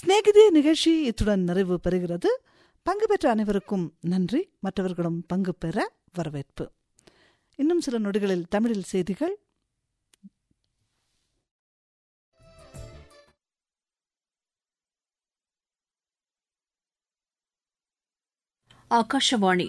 சிநேகிதே நிகழ்ச்சி இத்துடன் நிறைவு பெறுகிறது பங்கு பெற்ற அனைவருக்கும் நன்றி மற்றவர்களும் பங்கு பெற வரவேற்பு இன்னும் சில நொடிகளில் தமிழில் செய்திகள் ಆಕಾಶವಾಣಿ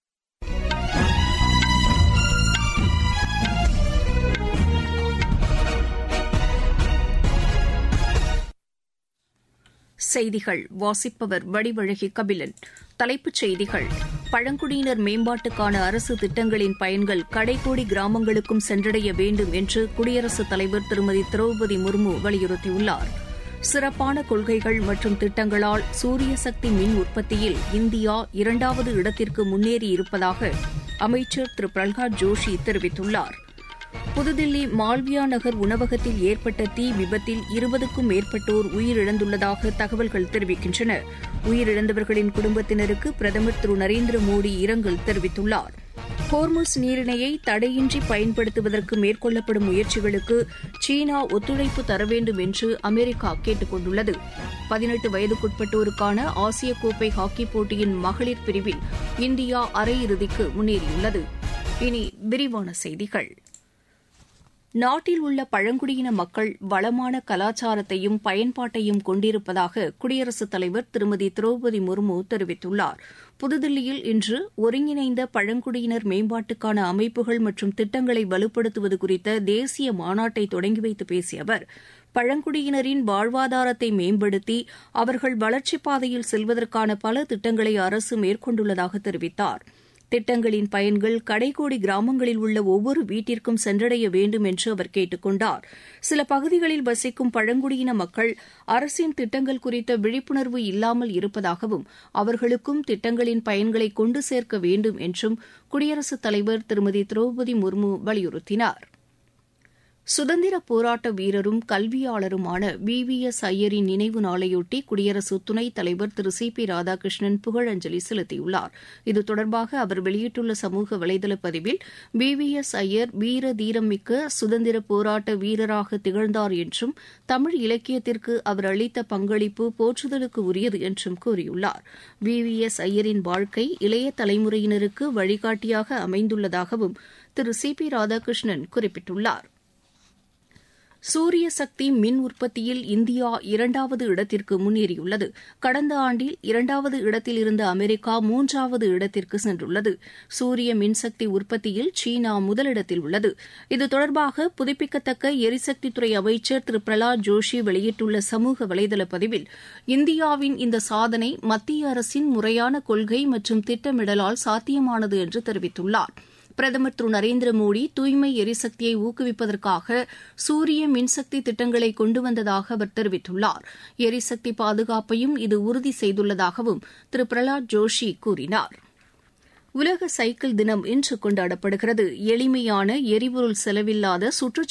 செய்திகள் வாசிப்பவர் வடிவழகி கபிலன் தலைப்புச் செய்திகள் பழங்குடியினர் மேம்பாட்டுக்கான அரசு திட்டங்களின் பயன்கள் கடைக்கோடி கிராமங்களுக்கும் சென்றடைய வேண்டும் என்று குடியரசுத் தலைவர் திருமதி திரௌபதி முர்மு வலியுறுத்தியுள்ளார் சிறப்பான கொள்கைகள் மற்றும் திட்டங்களால் சூரிய சக்தி மின் உற்பத்தியில் இந்தியா இரண்டாவது இடத்திற்கு முன்னேறியிருப்பதாக அமைச்சர் திரு பிரல்ஹாத் ஜோஷி தெரிவித்துள்ளார் புதுதில்லி மால்வியா நகர் உணவகத்தில் ஏற்பட்ட தீ விபத்தில் இருபதுக்கும் மேற்பட்டோர் உயிரிழந்துள்ளதாக தகவல்கள் தெரிவிக்கின்றன உயிரிழந்தவர்களின் குடும்பத்தினருக்கு பிரதமர் திரு நரேந்திர மோடி இரங்கல் தெரிவித்துள்ளார் ஹோர்முஸ் நீரிணையை தடையின்றி பயன்படுத்துவதற்கு மேற்கொள்ளப்படும் முயற்சிகளுக்கு சீனா ஒத்துழைப்பு தர வேண்டும் என்று அமெரிக்கா கேட்டுக் கொண்டுள்ளது பதினெட்டு வயதுக்குட்பட்டோருக்கான ஆசிய கோப்பை ஹாக்கிப் போட்டியின் மகளிர் பிரிவில் இந்தியா அரையிறுதிக்கு முன்னேறியுள்ளது இனி விரிவான செய்திகள் நாட்டில் உள்ள பழங்குடியின மக்கள் வளமான கலாச்சாரத்தையும் பயன்பாட்டையும் கொண்டிருப்பதாக குடியரசுத் தலைவர் திருமதி திரௌபதி முர்மு தெரிவித்துள்ளார் புதுதில்லியில் இன்று ஒருங்கிணைந்த பழங்குடியினர் மேம்பாட்டுக்கான அமைப்புகள் மற்றும் திட்டங்களை வலுப்படுத்துவது குறித்த தேசிய மாநாட்டை தொடங்கி வைத்து பேசிய அவர் பழங்குடியினரின் வாழ்வாதாரத்தை மேம்படுத்தி அவர்கள் வளர்ச்சிப் பாதையில் செல்வதற்கான பல திட்டங்களை அரசு மேற்கொண்டுள்ளதாக தெரிவித்தாா் திட்டங்களின் பயன்கள் கடைக்கோடி கிராமங்களில் உள்ள ஒவ்வொரு வீட்டிற்கும் சென்றடைய வேண்டும் என்று அவர் கேட்டுக் கொண்டார் சில பகுதிகளில் வசிக்கும் பழங்குடியின மக்கள் அரசின் திட்டங்கள் குறித்த விழிப்புணர்வு இல்லாமல் இருப்பதாகவும் அவர்களுக்கும் திட்டங்களின் பயன்களை கொண்டு சேர்க்க வேண்டும் என்றும் குடியரசுத் தலைவர் திருமதி திரௌபதி முர்மு வலியுறுத்தினார் சுதந்திர போராட்ட வீரரும் கல்வியாளருமான வி வி எஸ் ஐயரின் நினைவு நாளையொட்டி குடியரசு துணைத் தலைவர் திரு சி பி ராதாகிருஷ்ணன் புகழஞ்சலி செலுத்தியுள்ளார் இது தொடர்பாக அவர் வெளியிட்டுள்ள சமூக வலைதள பதிவில் வி வி எஸ் ஐயர் வீர தீரமிக்க சுதந்திர போராட்ட வீரராக திகழ்ந்தார் என்றும் தமிழ் இலக்கியத்திற்கு அவர் அளித்த பங்களிப்பு போற்றுதலுக்கு உரியது என்றும் கூறியுள்ளார் வி வி எஸ் ஐயரின் வாழ்க்கை இளைய தலைமுறையினருக்கு வழிகாட்டியாக அமைந்துள்ளதாகவும் திரு சி பி ராதாகிருஷ்ணன் குறிப்பிட்டுள்ளார் சூரிய சக்தி மின் உற்பத்தியில் இந்தியா இரண்டாவது இடத்திற்கு முன்னேறியுள்ளது கடந்த ஆண்டில் இரண்டாவது இடத்தில் இருந்த அமெரிக்கா மூன்றாவது இடத்திற்கு சென்றுள்ளது சூரிய மின்சக்தி உற்பத்தியில் சீனா முதலிடத்தில் உள்ளது இது தொடர்பாக புதுப்பிக்கத்தக்க எரிசக்தித்துறை அமைச்சர் திரு பிரலாத் ஜோஷி வெளியிட்டுள்ள சமூக வலைதள பதிவில் இந்தியாவின் இந்த சாதனை மத்திய அரசின் முறையான கொள்கை மற்றும் திட்டமிடலால் சாத்தியமானது என்று தெரிவித்துள்ளாா் பிரதமர் திரு நரேந்திர மோடி தூய்மை எரிசக்தியை ஊக்குவிப்பதற்காக சூரிய மின்சக்தி திட்டங்களை கொண்டு வந்ததாக அவர் தெரிவித்துள்ளார் எரிசக்தி பாதுகாப்பையும் இது உறுதி செய்துள்ளதாகவும் திரு பிரலாத் ஜோஷி கூறினார் உலக சைக்கிள் தினம் இன்று கொண்டாடப்படுகிறது எளிமையான எரிபொருள் செலவில்லாத சுற்றுச்சூழல்